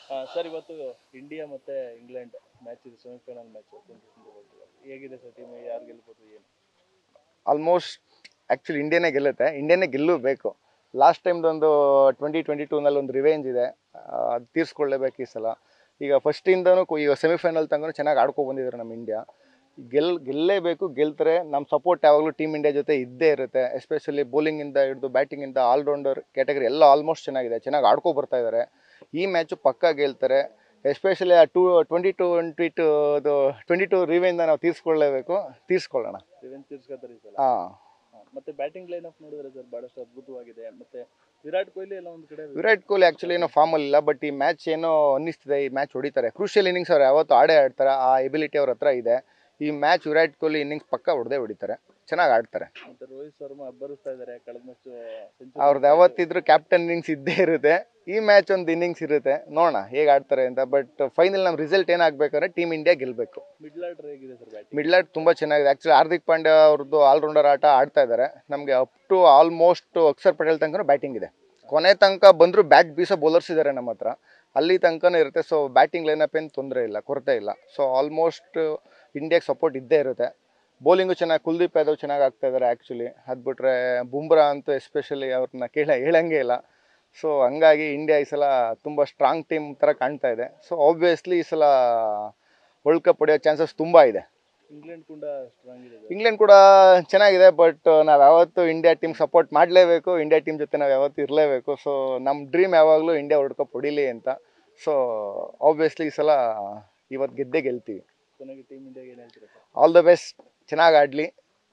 Sir ಇವತ್ತು India ಮತ್ತೆ England match ಇದೆ ಸೆಮಿಫೈನಲ್ ಮ್ಯಾಚ್ ಹೇಗಿದೆ ಸರ್ ಟೀಮ್ ಯಾರು ಗೆಲ್ಬೋದು ಏನು ಆಲ್ಮೋಸ್ಟ್ ಆ್ಯಕ್ಚುಲಿ ಇಂಡಿಯಾನೇ ಗೆಲ್ಲುತ್ತೆ ಇಂಡಿಯಾನೇ ಗೆಲ್ಲಬೇಕು ಲಾಸ್ಟ್ ಟೈಮ್ದೊಂದು ಟ್ವೆಂಟಿ ಟ್ವೆಂಟಿ ಟೂನಲ್ಲಿ ಒಂದು ರಿವೆಂಜ್ ಇದೆ ಅದು ತೀರಿಸ್ಕೊಳ್ಳೇಬೇಕು ಈ ಸಲ ಈಗ ಫಸ್ಟಿಂದನೂ ಈಗ ಸೆಮಿಫೈನಲ್ ತನಕ ಚೆನ್ನಾಗಿ ಆಡ್ಕೊ ಬಂದಿದ್ದಾರೆ ನಮ್ಮ ಇಂಡಿಯಾ ಗೆಲ್ ಗೆಲ್ಲೇಬೇಕು ಗೆಲ್ತಾರೆ ನಮ್ಮ ಸಪೋರ್ಟ್ ಯಾವಾಗಲೂ ಟೀಮ್ ಇಂಡಿಯಾ ಜೊತೆ ಇದ್ದೇ ಇರುತ್ತೆ ಎಸ್ಪೆಷಲಿ ಬೌಲಿಂಗಿಂದ ಹಿಡಿದು ಬ್ಯಾಟಿಂಗಿಂದ ಆಲ್ರೌಂಡರ್ ಕ್ಯಾಟಗರಿ ಎಲ್ಲ ಆಲ್ಮೋಸ್ಟ್ ಚೆನ್ನಾಗಿದೆ ಚೆನ್ನಾಗಿ ಆಡ್ಕೊ ಬರ್ತಾ ಇದ್ದಾರೆ ಈ ಮ್ಯಾಚು ಪಕ್ಕ ಗೆಲ್ತಾರೆ ಎಸ್ಪೆಷಲಿ ಆ two twenty two twenty two ಅದು ಟ್ವೆಂಟಿ ಟು ರಿವೆಂಜ್ ನಾವು ತೀರಿಸ್ಕೊಳ್ಳೇಬೇಕು ತೀರಿಸ್ಕೊಳ್ಳೋಣ ರಿವೆಂಜ್ ತೀರ್ಸ್ಕೊತಾರೆ ಈ ಸಲ ಹಾಂ ಹಾ, ಮತ್ತೆ ಬ್ಯಾಟಿಂಗ್ ಲೈನ್ ಅಪ್ ನೋಡಿದ್ರೆ ಸರ್ ಬಹಳಷ್ಟು ಅದ್ಭುತವಾಗಿದೆ ಮತ್ತೆ ವಿರಾಟ್ ಕೊಹ್ಲಿ ಎಲ್ಲ ಒಂದು ಕಡೆ ವಿರಾಟ್ ಕೊಹ್ಲಿ ಆ್ಯಕ್ಚುಲಿ ಏನೋ ಫಾರ್ಮಲ್ಲಿ ಇಲ್ಲ ಬಟ್ ಈ ಮ್ಯಾಚ್ ಏನೋ ಅನ್ನಿಸ್ತಿದೆ ಈ ಮ್ಯಾಚ್ ಹೊಡಿತಾರೆ ಕ್ರೂಷಿಯಲ್ ಇನ್ನಿಂಗ್ಸ್ ಅವ್ರು ಯಾವತ್ತೂ ಆಡೇ ಆಡ್ತಾರೆ ಆ ಎಬಿಲಿಟಿ ಅವ್ರ ಹತ್ರ ಇದೆ ಈ ಮ್ಯಾಚ್ ವಿರಾಟ್ ಕೊಹ್ಲಿ ಇನ್ನಿಂಗ್ಸ್ ಪಕ್ಕ ಹೊಡೆದೇ ಹೊಡಿತಾರೆ ಚೆನ್ನಾಗಿ ಆಡ್ತಾರೆ ಮತ್ತೆ ರೋಹಿತ್ ಶರ್ಮಾ ಅಬ್ಬರಿಸ್ತಾ ಇದ್ದಾರೆ ಕಳೆದ ಮ್ಯಾಚ್ ಅವ್ರದ್ದು ಯಾವತ್ತಿದ್ರು ಕ್ಯಾಪ್ಟನ್ ಇನ್ನಿಂಗ್ಸ್ ಇದ್ದೇ ಇರುತ್ತೆ ಈ ಮ್ಯಾಚ್ ಒಂದು ಇನ್ನಿಂಗ್ಸ್ ಇರುತ್ತೆ ನೋಡೋಣ ಹೇಗೆ ಆಡ್ತಾರೆ ಅಂತ ಬಟ್ ಫೈನಲ್ ನಮ್ಮ ರಿಸಲ್ಟ್ ಏನಾಗಬೇಕಾದ್ರೆ ಟೀಮ್ ಇಂಡಿಯಾ ಗೆಲ್ಲಬೇಕು ಮಿಡ್ಲ್ ಆರ್ಡರ್ ಹೇಗಿದೆ ಸರ್ ಬ್ಯಾಟಿಂಗ್ ಮಿಡ್ಲ್ ಆರ್ಟ್ ತುಂಬ ಚೆನ್ನಾಗಿದೆ ಆ್ಯಕ್ಚುಲಿ ಹಾರ್ದಿಕ್ ಪಾಂಡ್ಯ ಅವ್ರದ್ದು ಆಲ್ರೌಂಡರ್ ಆಟ ಆಡ್ತಾ ಇದ್ದಾರೆ ನಮಗೆ up to almost Akshar Patel ತನಕ ಬ್ಯಾಟಿಂಗ್ ಇದೆ ಕೊನೆ ತನಕ ಬಂದರೂ ಬ್ಯಾಟ್ ಬೀಸೋ ಬೌಲರ್ಸ್ ಇದ್ದಾರೆ ನಮ್ಮ ಹತ್ರ ಅಲ್ಲಿ ತನಕನೂ ಇರುತ್ತೆ ಸೊ ಬ್ಯಾಟಿಂಗ್ ಲೈನಪ್ ಏನು ತೊಂದರೆ ಇಲ್ಲ ಕೊರತೆ ಇಲ್ಲ ಸೊ ಆಲ್ಮೋಸ್ಟ್ ಇಂಡಿಯಾಗೆ ಸಪೋರ್ಟ್ ಇದ್ದೇ ಇರುತ್ತೆ ಬೌಲಿಂಗು ಚೆನ್ನಾಗಿ ಕುಲ್ದೀಪ್ ಯಾದವ್ ಚೆನ್ನಾಗಿ ಆಗ್ತಾ ಇದ್ದಾರೆ ಆ್ಯಕ್ಚುಲಿ ಅದು ಬಿಟ್ರೆ ಬುಮ್ರಾ ಅಂತೂ ಎಸ್ಪೆಷಲಿ ಅವ್ರನ್ನ ಕೇಳ ಹೇಳಂಗೆ ಇಲ್ಲ ಸೊ ಹಂಗಾಗಿ ಇಂಡಿಯಾ ಈ ಸಲ ತುಂಬ ಸ್ಟ್ರಾಂಗ್ ಟೀಮ್ ಥರ ಕಾಣ್ತಾ ಇದೆ ಸೊ ಆಬ್ವಿಯಸ್ಲಿ ಈ ಸಲ ವರ್ಲ್ಡ್ ಕಪ್ ಹೊಡೆಯೋ ಚಾನ್ಸಸ್ ತುಂಬ ಇದೆ ಇಂಗ್ಲೆಂಡ್ ಕೂಡ ಸ್ಟ್ರಾಂಗ್ ಇದೆ sir. ಇಂಗ್ಲೆಂಡ್ ಕೂಡ ಚೆನ್ನಾಗಿದೆ ಬಟ್ ನಾವು ಯಾವತ್ತೂ ಇಂಡಿಯಾ ಟೀಮ್ ಸಪೋರ್ಟ್ ಮಾಡಲೇಬೇಕು ಇಂಡಿಯಾ ಟೀಮ್ ಜೊತೆ ನಾವು ಯಾವತ್ತೂ ಇರಲೇಬೇಕು ಸೊ ನಮ್ಮ ಡ್ರೀಮ್ ಯಾವಾಗಲೂ ಇಂಡಿಯಾ ವರ್ಲ್ಡ್ ಕಪ್ ಹೊಡಿಲಿ ಅಂತ ಸೊ ಆಬ್ವಿಯಸ್ಲಿ ಈ ಸಲ ಇವತ್ತು ಗೆದ್ದೇ ಗೆಲ್ತೀವಿ ಕೊನೆಗೆ ಟೀಮ್ ಇಂಡಿಯಾಗೆ ಏನು ಹೇಳ್ತೀರಾ ಸರ್ ಆಲ್ ದ ಬೆಸ್ಟ್ ಚೆನ್ನಾಗಿ ಆಡಲಿ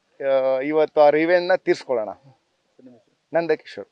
ಇವತ್ತು ಆ ರಿವೆನ್ನ ತೀರಿಸ್ಕೊಳ್ಳೋಣ ಸರ್ ನಿಮ್ಮ ಹೆಸರು ನಂದಕಿಶೋರ್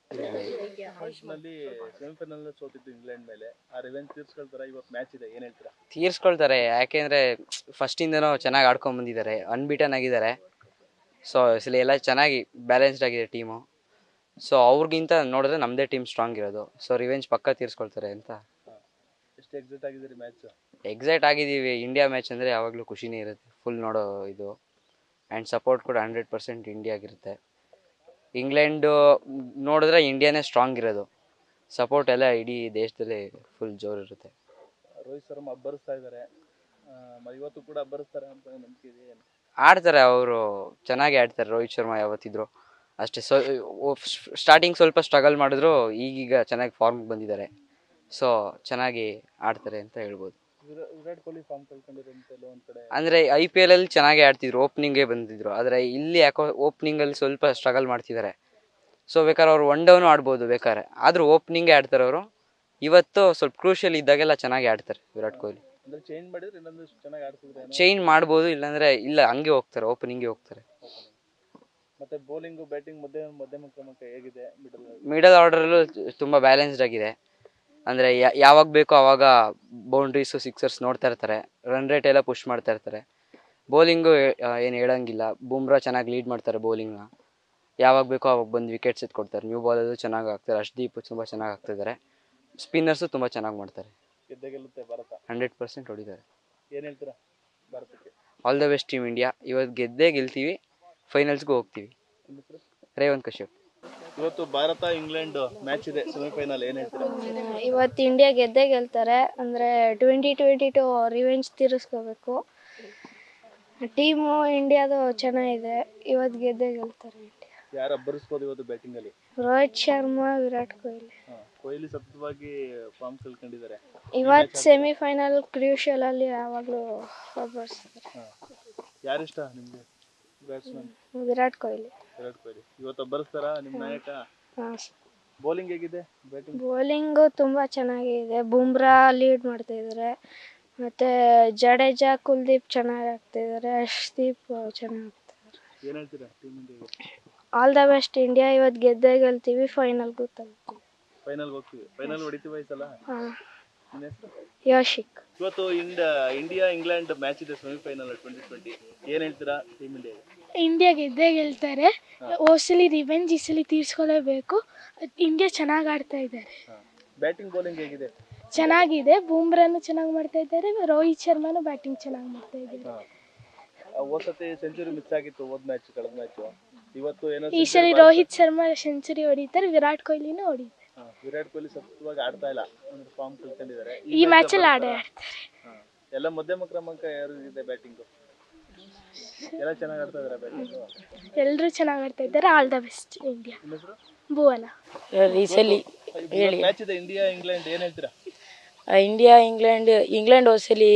ನಲ್ಲಿ ಸೆಮಿಫೈನಲ್ ಸೋತಿತ್ತು ಇಂಗ್ಲೆಂಡ್ ಮೇಲೆ ಆ ರಿವೆಂಜ್ ತೀರ್ಸ್ಕೊಳ್ತಾರ ಇವತ್ತು ಮ್ಯಾಚ್ ಇದೆ ಏನ್ ಹೇಳ್ತೀರಾ ತೀರ್ಸ್ಕೊಳ್ತಾರೆ ಯಾಕೆಂದರೆ ಫಸ್ಟಿಂದನೂ ಚೆನ್ನಾಗಿ ಆಡ್ಕೊಂಡು ಬಂದಿದ್ದಾರೆ ಅನ್ಬೀಟನ್ ಆಗಿದ್ದಾರೆ ಸೊ ಸಲ ಎಲ್ಲ ಚೆನ್ನಾಗಿ ಬ್ಯಾಲೆನ್ಸ್ಡ್ ಆಗಿದೆ ಟೀಮು ಸೊ ಅವ್ರಿಗಿಂತ ನೋಡಿದ್ರೆ ನಮ್ಮದೇ ಟೀಮ್ ಸ್ಟ್ರಾಂಗ್ ಇರೋದು ಸೊ ರಿವೆಂಜ್ ಪಕ್ಕ ತೀರ್ಸ್ಕೊಳ್ತಾರೆ ಅಂತ ಎಷ್ಟು ಎಕ್ಸೈಟ್ ಆಗಿದ್ದೀರಿ ಮ್ಯಾಚ್ ಎಕ್ಸೈಟ್ ಆಗಿದ್ದೀವಿ ಇಂಡಿಯಾ ಮ್ಯಾಚ್ ಅಂದರೆ ಯಾವಾಗಲೂ ಖುಷಿನೇ ಇರುತ್ತೆ ಫುಲ್ ನೋಡೋ ಇದು ಆ್ಯಂಡ್ ಸಪೋರ್ಟ್ ಕೂಡ ಹಂಡ್ರೆಡ್ ಪರ್ಸೆಂಟ್ ಇಂಡಿಯಾಗಿರುತ್ತೆ ಇಂಗ್ಲೆಂಡು ನೋಡಿದ್ರೆ ಇಂಡಿಯಾನೇ ಸ್ಟ್ರಾಂಗ್ ಇರೋದು ಸಪೋರ್ಟ್ ಎಲ್ಲ ಇಡೀ ದೇಶದಲ್ಲಿ ಫುಲ್ ಜೋರಿರುತ್ತೆ ರೋಹಿತ್ ಶರ್ಮಾ ಅಬ್ಬರಿಸ್ತಾ ಇದ್ದಾರೆ ಇವತ್ತು ಕೂಡ ಅಬ್ಬರಿಸ್ತಾರೆ ಅಂತ ನಂಬಿಕೆ ಇದೆ ಏನು ಆಡ್ತಾರೆ ಅವರು ಚೆನ್ನಾಗಿ ಆಡ್ತಾರೆ ರೋಹಿತ್ ಶರ್ಮಾ ಯಾವತ್ತಿದ್ರು ಅಷ್ಟೇ ಸೊ ಸ್ಟಾರ್ಟಿಂಗ್ ಸ್ವಲ್ಪ ಸ್ಟ್ರಗಲ್ ಮಾಡಿದ್ರು ಈಗೀಗ ಚೆನ್ನಾಗಿ ಫಾರ್ಮ್ ಬಂದಿದ್ದಾರೆ ಸೊ ಚೆನ್ನಾಗಿ ಆಡ್ತಾರೆ ಅಂತ ಹೇಳ್ಬೋದು ವಿರಾ- ವಿರಾಟ್ ಕೊಹ್ಲಿ ಫಾರ್ಮ್ ಕಳ್ಕೊಂಡಿರೋ ಅಂತ ಎಲ್ಲೋ ಒಂದ್ ಕಡೆ ಅಂದರೆ ಐ ಪಿ ಎಲ್ ಅಲ್ಲಿ ಚೆನ್ನಾಗಿ ಆಡ್ತಿದ್ರು ಓಪನಿಂಗೇ ಬಂದಿದ್ರು ಆದರೆ ಇಲ್ಲಿ ಯಾಕೋ ಓಪನಿಂಗಲ್ಲಿ ಸ್ವಲ್ಪ ಸ್ಟ್ರಗಲ್ ಮಾಡ್ತಿದ್ದಾರೆ ಸೊ ಬೇಕಾದ್ರೆ ಅವ್ರು ಒನ್ ಡೌನು ಆಡ್ಬೋದು ಬೇಕಾದ್ರೆ ಆದರೂ ಓಪನಿಂಗೇ ಆಡ್ತಾರೆ ಅವರು ಇವತ್ತು ಸ್ವಲ್ಪ ಕ್ರೂಷಿಯಲ್ ಇದ್ದಾಗೆಲ್ಲ ಚೆನ್ನಾಗಿ ಆಡ್ತಾರೆ ವಿರಾಟ್ ಕೊಹ್ಲಿ ಅಂದ್ರೆ ಚೇಂಜ್ ಮಾಡಿದ್ರೆ ಇನ್ನೊಂದು ಚೆನ್ನಾಗಿ ಆಡ್ತಿದ್ರೆ ಏನೋ. ಚೇಂಜ್ ಮಾಡ್ಬೋದು ಇಲ್ಲಾಂದ್ರೆ ಇಲ್ಲ ಹಂಗೆ ಹೋಗ್ತಾರೆ ಓಪನಿಂಗ್ಗೆ ಹೋಗ್ತಾರೆ ಮತ್ತೆ ಬೌಲಿಂಗ್ ಬ್ಯಾಟಿಂಗ್ ಮಧ್ಯಮ ಮಧ್ಯಮ ಕ್ರಮಕ್ಕೆ ಹೇಗಿದೆ ಮಿಡಲ್ ಮಿಡಲ್ ಆರ್ಡರಲ್ಲೂ ತುಂಬ ಬ್ಯಾಲೆನ್ಸ್ಡ್ ಆಗಿದೆ ಅಂದರೆ ಯಾವಾಗ ಬೇಕೋ ಆವಾಗ ಬೌಂಡ್ರೀಸು ಸಿಕ್ಸರ್ಸ್ ನೋಡ್ತಾ ಇರ್ತಾರೆ ರನ್ ರೇಟ್ ಎಲ್ಲ ಪುಷ್ ಮಾಡ್ತಾ ಇರ್ತಾರೆ ಬೌಲಿಂಗು ಏನು ಹೇಳಂಗಿಲ್ಲ ಬುಮ್ರಾ ಚೆನ್ನಾಗಿ ಲೀಡ್ ಮಾಡ್ತಾರೆ ಬೌಲಿಂಗ್ನ ಯಾವಾಗ ಬೇಕೋ ಅವಾಗ ಬಂದು ವಿಕೆಟ್ಸ್ ಎತ್ಕೊಡ್ತಾರೆ ನ್ಯೂ ಬಾಲಲ್ಲೂ ಚೆನ್ನಾಗಿ ಆಗ್ತಾರೆ ಅಶ್ದೀಪ್ ತುಂಬ ಚೆನ್ನಾಗಿ ಆಗ್ತಿದ್ದಾರೆ ಸ್ಪಿನ್ನರ್ಸು ತುಂಬ ಚೆನ್ನಾಗಿ ಮಾಡ್ತಾರೆ ಗೆದ್ದೆ ಗೆಲ್ಲುತ್ತೆ ಭಾರತ ಹಂಡ್ರೆಡ್ ಪರ್ಸೆಂಟ್ ಹೊಡಿತಾರೆ ಏನ್ ಹೇಳ್ತೀರಾ ಭಾರತಕ್ಕೆ all the best team India ಇವತ್ತು ಗೆದ್ದೇ ಗೆಲ್ತೀವಿ ಫೈನಲ್ಸ್ಗೂ ಹೋಗ್ತೀವಿ ನಿಮ್ಮ ಹೆಸರು ರೇವಂತ್ ಕಶ್ಯಪ್ ಇವತ್ತು ಭಾರತ ಇಂಗ್ಲೆಂಡ್ ಮ್ಯಾಚ್ ಇದೆ ಸೆಮಿಫೈನಲ್ ಏನ್ ಹೇಳ್ತೀರಾ ಇವತ್ತು ಇಂಡಿಯಾ ಗೆದ್ದೇ ಗೆಲ್ತಾರೆ ಅಂದರೆ ಟ್ವೆಂಟಿ ಟ್ವೆಂಟಿ ಟು ರಿವೆಂಜ್ ತೀರಿಸ್ಕೋಬೇಕು ಟೀಮು ಇಂಡಿಯಾದು ಚೆನ್ನಾಗಿದೆ ಇವತ್ತು ಗೆದ್ದೇ ಗೆಲ್ತಾರೆ ಇಂಡಿಯಾ ಯಾರು ಅಬ್ಬರಿಸ್ಬೋದು ಇವತ್ತು ಬ್ಯಾಟಿಂಗ್ ಅಲ್ಲಿ ರೋಹಿತ್ ಶರ್ಮಾ ವಿರಾಟ್ ಕೊಹ್ಲಿ ಹಾ, ಕೊಹ್ಲಿ ಸತತವಾಗಿ ಫಾರ್ಮ್ ಕಳ್ಕೊಂಡಿದ್ದಾರೆ ಇವತ್ತು ಸೆಮಿಫೈನಲ್ ಕ್ರೂಷಿಯಲಲ್ಲಿ ಯಾವಾಗಲೂ ಒಬ್ಬರ್ಸ್ತಾರೆ ಯಾರಿಷ್ಟ ನಿಮ್ಗೆ ಬ್ಯಾಟ್ಸ್ಮನ್ ವಿರಾಟ್ ಕೊಹ್ಲಿ ವಿರಾಟ್ ಕೊಹ್ಲಿ ಇವತ್ತು ಅಬ್ಬರಿಸ್ತಾರ ನಿಮ್ ನಾಯಕ ಹಾಂ ಬೌಲಿಂಗ್ ಹೇಗಿದೆ ಬ್ಯಾಟಿಂಗ್ ಬೌಲಿಂಗು ತುಂಬ ಚೆನ್ನಾಗಿದೆ ಬುಮ್ರಾ ಲೀಡ್ ಮಾಡ್ತಾ ಇದ್ದಾರೆ ಮತ್ತು ಜಡೇಜಾ ಕುಲ್ದೀಪ್ ಚೆನ್ನಾಗಿ ಆಗ್ತಿದ್ದಾರೆ ಅಶ್ದೀಪ್ ಚೆನ್ನಾಗಿ ಆಗ್ತಿದ್ದಾರೆ ಏನ್ ಹೇಳ್ತೀರಾ ಟೀಮ್ ಇಂಡಿಯಾಗೆ ಆಲ್ ದ ಬೆಸ್ಟ್ ಇಂಡಿಯಾ ಇವತ್ತು ಗೆದ್ದೇ ಗೆಲ್ತೀವಿ ಫೈನಲ್ಗೂ ತಗೋತೀವಿ ಫೈನಲ್ ಹೋಗ್ತೀವಿ ಫೈನಲ್ ಹೊಡಿತೀವಿ ಈ ಸಲ ಹಾಂ ನಿನ್ನ ಹೆಸರು ಯೋಶಿಕ್ ಇವತ್ತು ಇಂಡಿಯಾ ಇಂಡಿಯಾ ಇಂಗ್ಲೆಂಡ್ ಮ್ಯಾಚ್ ಇದೆ ಸೆಮಿಫೈನಲ್ ಟ್ವೆಂಟಿ ಟ್ವೆಂಟಿ ಏನ್ ಹೇಳ್ತೀರಾ ಟೀಮ್ ಇಂಡಿಯಾಗೆ ಇಂಡಿಯಾ ಗೆದ್ದೇ ಗೆಲ್ತಾರೆ ಓಸಲಿ ರಿವೆಂಜ್ ಈ ಸಲ ತೀರ್ಸ್ಕೊಳ್ಳೇಬೇಕು ಇಂಡಿಯಾ ಚೆನ್ನಾಗಿ ಆಡ್ತಾ ಇದ್ದಾರೆ ಬ್ಯಾಟಿಂಗ್ ಬೌಲಿಂಗ್ ಹೇಗಿದೆ ಚೆನ್ನಾಗಿದೆ ಬೂಮ್ರಾನು ಚೆನ್ನಾಗಿ ಮಾಡ್ತಾ ಇದ್ದಾರೆ ರೋಹಿತ್ ಶರ್ಮಾನು ಬ್ಯಾಟಿಂಗ್ ಚೆನ್ನಾಗಿ ಮಾಡ್ತಾ ಇದ್ದಾರೆ ಹೋದ ಸತಿ ಸೆಂಚುರಿ ಮಿಸ್ ಆಗಿತ್ತು ಹೋದ್ ಮ್ಯಾಚ್ ಕಳೆದ ಮ್ಯಾಚ್ ಇವತ್ತು ಏನೋ ಈ ಸಲ ರೋಹಿತ್ ಶರ್ಮಾ ಸೆಂಚುರಿ ಹೊಡಿತಾರೆ ವಿರಾಟ್ ಕೊಹ್ಲಿನೂ ಹೊಡಿತಾರೆ ಹಾ, ವಿರಾಟ್ ಕೊಹ್ಲಿ ಸತ್ವಾಗಿ ಆಡ್ತಾ ಇಲ್ಲ ಅಂದ್ರೆ ಫಾರ್ಮ್ ಕಳ್ಕೊಂಡಿದ್ದಾರೆ ಈ ಮ್ಯಾಚಲ್ಲಿ ಆಡೇ ಆಡ್ತಾರೆ ಹಾ. ಎಲ್ಲ ಮಧ್ಯಮ ಕ್ರಮಾಂಕ ಯಾರು ಇದೆ ಬ್ಯಾಟಿಂಗ್ ಎಲ್ಲ ಚೆನ್ನಾಗಿ ಆಡ್ತಾ ಇದಾರೆ ಬ್ಯಾಟಿಂಗ್ ಎಲ್ಲರೂ ಚೆನ್ನಾಗಿ ಆಡ್ತಾ ಇದ್ದಾರೆ ಆಲ್ ದ ಬೆಸ್ಟ್ ಇಂಡಿಯಾ ನಿಮ್ಮ ಹೆಸರು ಭುವನ ಈ ಸಲ ಹೇಳಿ ಮ್ಯಾಚ್ ಇದೆ ಇಂಡಿಯಾ ಇಂಗ್ಲೆಂಡ್ ಏನ್ ಹೇಳ್ತೀರಾ ಆ, ಇಂಡಿಯಾ ಇಂಗ್ಲೆಂಡ್ ಇಂಗ್ಲೆಂಡ್ ಹೋದ್ಸಲಿ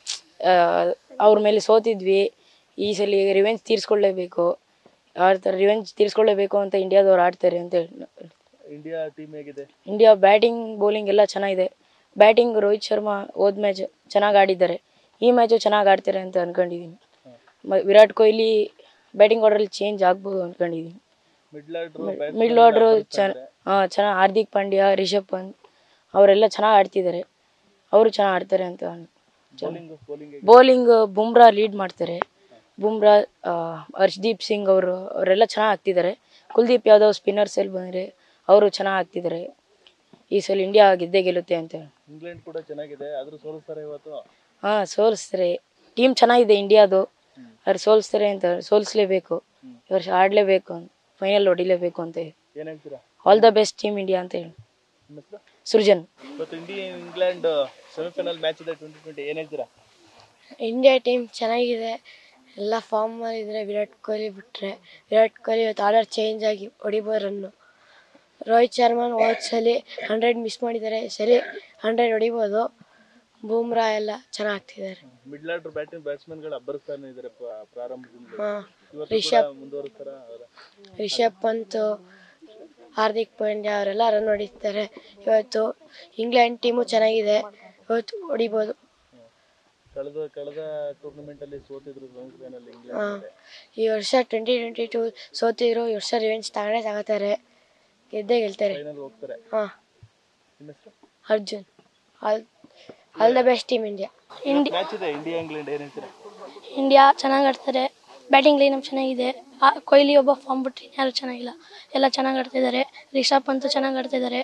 ಅವ್ರ ಮೇಲೆ ಸೋತಿದ್ವಿ ಈ ಸಲ ರಿವೆಂಜ್ ತೀರಿಸ್ಕೊಳ್ಳೇಬೇಕು ಆಡ್ತಾರೆ ರಿವೆಂಜ್ ತೀರಿಸ್ಕೊಳ್ಳೇಬೇಕು ಅಂತ ಇಂಡಿಯಾದವ್ರು ಆಡ್ತಾರೆ ಅಂತ ಹೇಳಿ ಇಂಡಿಯಾ ಟೀಮ್ ಹೇಗಿದೆ ಇಂಡಿಯಾ ಬ್ಯಾಟಿಂಗ್ ಬೌಲಿಂಗ್ ಎಲ್ಲ ಚೆನ್ನಾಗಿದೆ ಬ್ಯಾಟಿಂಗ್ ರೋಹಿತ್ ಶರ್ಮಾ ಹೋದ ಮ್ಯಾಚ್ ಚೆನ್ನಾಗಿ ಆಡಿದ್ದಾರೆ ಈ ಮ್ಯಾಚು ಚೆನ್ನಾಗಿ ಆಡ್ತಾರೆ ಅಂತ ಅನ್ಕೊಂಡಿದ್ದೀನಿ ಮ- ವಿರಾಟ್ ಕೊಹ್ಲಿ ಬ್ಯಾಟಿಂಗ್ ಆರ್ಡ್ರಲ್ಲಿ ಚೇಂಜ್ ಆಗ್ಬೋದು ಅನ್ಕೊಂಡಿದ್ದೀನಿ ಮಿಡ್ಲ್ ಆರ್ಡರ್ ಮಿಡ್ಲ್ ಆರ್ಡ್ರು ಚೆನ್ನ ಹಾಂ ಚೆನ್ನಾಗಿ ಹಾರ್ದಿಕ್ ಪಾಂಡ್ಯ ರಿಷಬ್ ಪಂತ್ ಅವರೆಲ್ಲ ಚೆನ್ನಾಗಿ ಆಡ್ತಿದ್ದಾರೆ ಅವರು ಚೆನ್ನಾಗಿ ಆಡ್ತಾರೆ ಅಂತ bowling bowling bowling Bumrah lead ಮಾಡ್ತಾರೆ ಬುಮ್ರಾ ಆ, ಹರ್ಷ್ದೀಪ್ ಸಿಂಗ್ ಅವರು ಅವರೆಲ್ಲ ಚೆನ್ನಾಗಿ ಆಗ್ತಿದ್ದಾರೆ ಕುಲ್ದೀಪ್ ಯಾದವ್ ಸ್ಪಿನ್ನರ್ಸ್ ಎಲ್ಲಿ ಬಂದರೆ ಅವರು ಚೆನ್ನಾಗಿ ಆಗ್ತಿದ್ದಾರೆ ಈ ಸಲ ಇಂಡಿಯಾ ಗೆದ್ದೇ ಗೆಲ್ಲುತ್ತೆ ಅಂತ ಇಂಗ್ಲೆಂಡ್ ಕೂಡ ಚೆನ್ನಾಗಿದೆ ಆದ್ರೂ ಸೋಲಿಸ್ತಾರೆ ಇವತ್ತು ಹಾಂ ಸೋಲಿಸ್ತಾರೆ ಟೀಮ್ ಚೆನ್ನಾಗಿದೆ ಇಂಡಿಯಾದು ಅವ್ರು ಸೋಲಿಸ್ತಾರೆ ಅಂತ ಸೋಲಿಸ್ಲೇಬೇಕು ಈ ವರ್ಷ ಆಡಲೇಬೇಕು ಫೈನಲ್ ಹೊಡಿಲೇಬೇಕು ಅಂತ ಏನ್ ಹೇಳ್ತೀರಾ all the best team India ಅಂತ ಹೇಳಿ ನಿಮ್ಮ ಹೆಸರು ಸೃಜನ್ ಇವತ್ತು ಇಂಡಿಯಾ ಇಂಗ್ಲೆಂಡ್ ಸೆಮಿಫೈನಲ್ ಮ್ಯಾಚ್ ಇದೆ ಟ್ವೆಂಟಿ ಟ್ವೆಂಟಿ ಏನ್ ಹೇಳ್ತೀರಾ ಇಂಡಿಯಾ ಟೀಮ್ ಚೆನ್ನಾಗಿದೆ ಎಲ್ಲ ಫಾರ್ಮಲ್ಲಿ ಇದ್ರೆ ವಿರಾಟ್ ಕೊಹ್ಲಿ ಬಿಟ್ಟರೆ ವಿರಾಟ್ ಕೊಹ್ಲಿ ಇವತ್ತು ಆರ್ಡರ್ ಚೇಂಜ್ ಆಗಿ ಹೊಡಿಬೋದು ರನ್ನು ರೋಹಿತ್ ಶರ್ಮನ್ ಹೋದ ಸಲ ಹಂಡ್ರೆಡ್ ಮಿಸ್ ಮಾಡಿದ್ದಾರೆ ಈ ಸಲ ಹಂಡ್ರೆಡ್ ಹೊಡಿಬೋದು ಬೂಮ್ರಾ ಎಲ್ಲ ಚೆನ್ನಾಗಿ ಆಗ್ತಿದ್ದಾರೆ ಮಿಡ್ಲ್ ಆರ್ಡರ್ ಬ್ಯಾಟಿಂಗ್ ಬ್ಯಾಟ್ಸ್ಮನ್ ಗಳು ಅಬ್ಬರಿಸ್ತಾನೆ ಇದಾರೆ ಪ್ರ- ಪ್ರಾರಂಭದಿಂದ ಹಾಂ ಇವತ್ತು ಕೂಡ ರಿಷಬ್ ಮುಂದುವರಿಸ್ತಾರ ಅವರ ರಿಷಬ್ ಪಂತ್ ಹಾರ್ದಿಕ್ ಪಾಂಡ್ಯ ಅವರೆಲ್ಲ ರನ್ ಹೊಡಿತಾರೆ ಇವತ್ತು ಇಂಗ್ಲೆಂಡ್ ಟೀಮು ಚೆನ್ನಾಗಿದೆ ಇವತ್ತು ಹೊಡಿಬೋದು ಕಳೆದ ಕಳೆದ ಟೂರ್ನಮೆಂಟ್ ಅಲ್ಲಿ ಸೋತಿದ್ರು ಸೆಮಿಫೈನಲ್ ಇಂಗ್ಲೆಂಡ್ ಹಾಂ ಈ ವರ್ಷ ಟ್ವೆಂಟಿ ಟ್ವೆಂಟಿ ಟೂ ಸೋತಿದ್ರು ಈ ವರ್ಷ ರಿವೆಂಜ್ ತಗೊಂಡೇ ತಗೋತಾರೆ ಗೆದ್ದೇ ಗೆಲ್ತಾರೆ ಫೈನಲ್ ಹೋಗ್ತಾರೆ ಹಾಂ ನಿಮ್ಮ ಹೆಸರು Arjun all all the best team India match ಇದೆ ಇಂಡಿಯಾ ಇಂಗ್ಲೆಂಡ್ ಏನ್ ಹೇಳ್ತೀರಾ ಇಂಡಿಯಾ ಚೆನ್ನಾಗಿ ಆಡ್ತಾರೆ ಬ್ಯಾಟಿಂಗ್ ಲೈನಪ್ ಚೆನ್ನಾಗಿದೆ ಆ, ಕೊಹ್ಲಿ ಒಬ್ಬ ಫಾರ್ಮ್ ಬಿಟ್ಟರೆ ಯಾರು ಚೆನ್ನಾಗಿಲ್ಲ ಎಲ್ಲ ಚೆನ್ನಾಗಿ ಆಡ್ತಿದ್ದಾರೆ ರಿಷಬ್ ಪಂತ್ ಚೆನ್ನಾಗಿ ಆಡ್ತಿದ್ದಾರೆ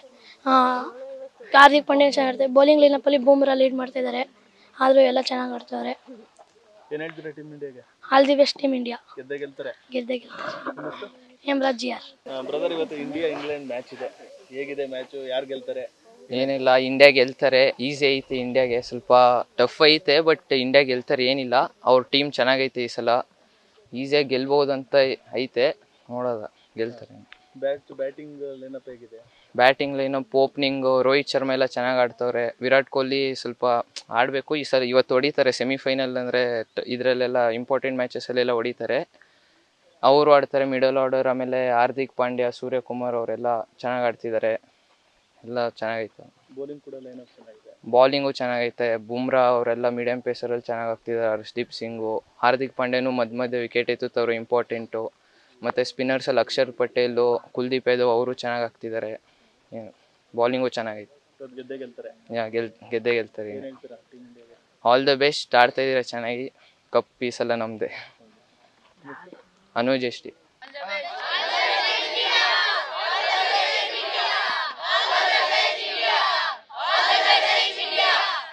ಹಾರ್ದಿಕ್ ಪಾಂಡ್ಯ ಚೆನ್ನಾಗಿ ಆಡ್ತಾರೆ ಬೌಲಿಂಗ್ ಲೈನಪ್ಪಲ್ಲಿ ಬೂಮ್ರಾ ಲೀಡ್ ಮಾಡ್ತಿದ್ದಾರೆ ಆದರೂ ಎಲ್ಲ ಚೆನ್ನಾಗಿ ಆಡ್ತಾರೆ ಏನ್ ಹೇಳ್ತೀರಾ ಟೀಮ್ ಇಂಡಿಯಾಗೆ all the best team India ಗೆದ್ದೆ ಗೆಲ್ತಾರೆ ಗೆದ್ದೇ ಗೆಲ್ತಾರೆ ಹೇಮರಾಜ್ ಜಿ ಆರ್ ಬ್ರದರ್ ಇವತ್ತು ಇಂಡಿಯಾ ಇಂಗ್ಲೆಂಡ್ ಮ್ಯಾಚ್ ಇದೆ ಹೇಗಿದೆ ಮ್ಯಾಚ್ ಯಾರು ಗೆಲ್ತಾರೆ ಏನಿಲ್ಲ ಇಂಡಿಯಾ ಗೆಲ್ತಾರೆ ಈಸಿ ಐತೆ ಇಂಡಿಯಾಗೆ ಸ್ವಲ್ಪ ಟಫ್ ಐತೆ ಬಟ್ ಇಂಡಿಯಾ ಗೆಲ್ತಾರೆ ಏನಿಲ್ಲ ಅವ್ರ ಟೀಮ್ ಚೆನ್ನಾಗೈತೆ ಈ ಸಲ ಈಸಿಯಾಗಿ ಗೆಲ್ಬೋದು ಅಂತ ಐತೆ ನೋಡೋದ ಗೆಲ್ತಾರೆ ಬ್ಯಾಟ್ ಬ್ಯಾಟಿಂಗ್ ಲೈನಪ್ ಹೇಗಿದೆ batting lineup opening Rohit Sharma ಎಲ್ಲ ಚೆನ್ನಾಗಿ ಆಡ್ತವ್ರೆ ವಿರಾಟ್ ಕೊಹ್ಲಿ ಸ್ವಲ್ಪ ಆಡಬೇಕು ಈ ಸಲ ಇವತ್ತು ಹೊಡಿತಾರೆ ಸೆಮಿಫೈನಲ್ ಅಂದರೆ ಇದರಲ್ಲೆಲ್ಲ ಇಂಪಾರ್ಟೆಂಟ್ ಮ್ಯಾಚಸಲ್ಲೆಲ್ಲ ಹೊಡಿತಾರೆ ಅವರು ಆಡ್ತಾರೆ ಮಿಡಲ್ ಆರ್ಡರ್ ಆಮೇಲೆ ಹಾರ್ದಿಕ್ ಪಾಂಡ್ಯ ಸೂರ್ಯಕುಮಾರ್ ಅವರೆಲ್ಲ ಚೆನ್ನಾಗಿ ಆಡ್ತಿದ್ದಾರೆ ಎಲ್ಲ ಚೆನ್ನಾಗೈತೆ ಬೌಲಿಂಗ್ ಕೂಡ ಲೈನಪ್ ಚೆನ್ನಾಗಿದೆ ಬೌಲಿಂಗು ಚೆನ್ನಾಗೈತೆ ಬುಮ್ರಾ ಅವರೆಲ್ಲ ಮೀಡಿಯಂ ಪೇಸರಲ್ಲಿ ಚೆನ್ನಾಗಿ ಆಗ್ತಿದ್ದಾರೆ ಹರ್ಷ್ದೀಪ್ ಸಿಂಗು ಹಾರ್ದಿಕ್ ಪಾಂಡ್ಯನು ಮಧ್ಯ ಮಧ್ಯ ವಿಕೆಟ್ ಎತ್ತುತ್ತವರು ಇಂಪಾರ್ಟೆಂಟು ಮತ್ತು ಸ್ಪಿನ್ನರ್ಸಲ್ಲಿ ಅಕ್ಷರ್ ಪಟೇಲು ಕುಲ್ದೀಪ್ ಯಾದವ್ ಅವರು ಚೆನ್ನಾಗಿ ಆಗ್ತಿದ್ದಾರೆ ಬೌಲಿಂಗು ಚೆನ್ನಾಗೈತೆ ಇವತ್ತು ಗೆದ್ದೆ ಗೆಲ್ತಾರೆ ಯಾ ಗೆಲ್ ಗೆದ್ದೇ ಗೆಲ್ತಾರೆ ಏನ್ ಹೇಳ್ತೀರಾ ಟೀಮ್ ಇಂಡಿಯಾಗೆ ಆಲ್ ದ ಬೆಸ್ಟ್ ಆಡ್ತಾ ಇದ್ದೀರಾ ಚೆನ್ನಾಗಿ ಕಪ್ ಈ ಸಲ ನಮ್ಮದೇ ಅನುಜ್ ಎಷ್ಟಿ